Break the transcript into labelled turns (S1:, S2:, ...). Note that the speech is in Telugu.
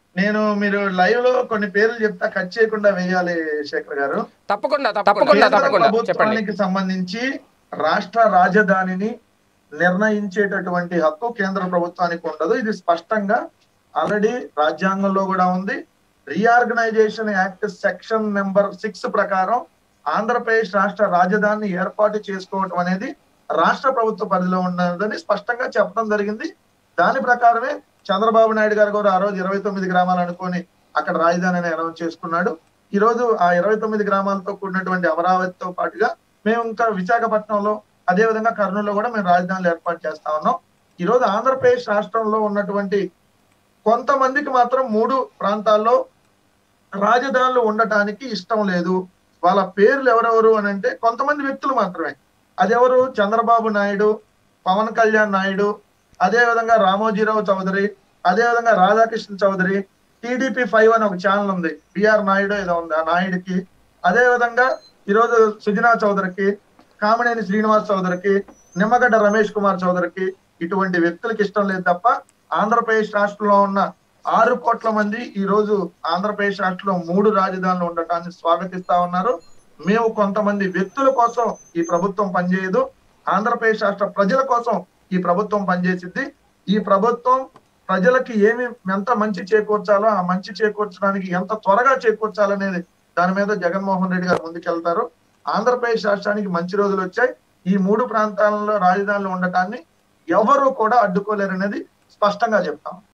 S1: నేను మీరు లైవ్ లో కొన్ని పేర్లు చెప్తా కట్ చేయకుండా వేయాలి శేఖర్ గారు
S2: తప్పకుండా తప్పకుండా
S1: కేంద్ర
S2: తప్పకుండా చెప్పండి
S1: ప్రభుత్వానికి సంబంధించి రాష్ట్ర రాజధానిని నిర్ణయించేటటువంటి హక్కు కేంద్ర ప్రభుత్వానికి ఉండదు ఇది స్పష్టంగా ఆల్రెడీ రాజ్యాంగంలో కూడా ఉంది reorganisation act section number six ప్రకారం ఆంధ్రప్రదేశ్ రాష్ట్ర రాజధానిని ఏర్పాటు చేసుకోవటం అనేది రాష్ట్ర ప్రభుత్వ పరిధిలో ఉన్నదని స్పష్టంగా చెప్పడం జరిగింది దాని ప్రకారమే చంద్రబాబు నాయుడు గారు కూడా ఆ రోజు ఇరవై తొమ్మిది గ్రామాలు అనుకొని అక్కడ రాజధానిని అనౌన్స్ చేసుకున్నాడు ఈ రోజు ఆ ఇరవై తొమ్మిది గ్రామాలతో కూడినటువంటి అమరావతితో పాటుగా మేము ఇంకా విశాఖపట్నంలో అదే విధంగా కర్నూలులో కూడా మేము రాజధానులు ఏర్పాటు చేస్తా ఉన్నాం ఈ రోజు ఆంధ్రప్రదేశ్ రాష్ట్రంలో ఉన్నటువంటి కొంతమందికి మాత్రం మూడు ప్రాంతాల్లో రాజధానులు ఉండటానికి ఇష్టం లేదు వాళ్ళ పేర్లు ఎవరెవరు అని అంటే కొంతమంది వ్యక్తులు మాత్రమే అదెవరు చంద్రబాబు నాయుడు పవన్ కళ్యాణ్ నాయుడు అదే విధంగా రామోజీరావు చౌదరి అదే విధంగా రాధాకృష్ణ చౌదరి టీడీపీ ఫైవ్ అని ఒక ఛానల్ ఉంది బిఆర్ నాయుడు ఏదో ఉంది ఆ నాయుడుకి అదే విధంగా ఈరోజు సుజనా చౌదరికి కామినేని శ్రీనివాస్ చౌదరికి నిమ్మగడ్డ రమేష్ కుమార్ చౌదరికి ఇటువంటి వ్యక్తులకు ఇష్టం లేదు తప్ప ఆంధ్రప్రదేశ్ రాష్ట్రంలో ఉన్న ఆరు కోట్ల మంది ఈ రోజు ఆంధ్రప్రదేశ్ రాష్ట్రంలో మూడు రాజధానులు ఉండటాన్ని స్వాగతిస్తా ఉన్నారు మేము కొంతమంది వ్యక్తుల కోసం ఈ ప్రభుత్వం పనిచేయదు ఆంధ్రప్రదేశ్ రాష్ట్ర ప్రజల కోసం ఈ ప్రభుత్వం పనిచేసింది ఈ ప్రభుత్వం ప్రజలకి ఏమి ఎంత మంచి చేకూర్చాలో ఆ మంచి చేకూర్చడానికి ఎంత త్వరగా చేకూర్చాలనేది దాని మీద జగన్మోహన్ రెడ్డి గారు ముందుకెళ్తారు ఆంధ్రప్రదేశ్ రాష్ట్రానికి మంచి రోజులు వచ్చాయి ఈ మూడు ప్రాంతాలలో రాజధానులు ఉండటాన్ని ఎవరు కూడా అడ్డుకోలేరు అనేది స్పష్టంగా చెప్తాం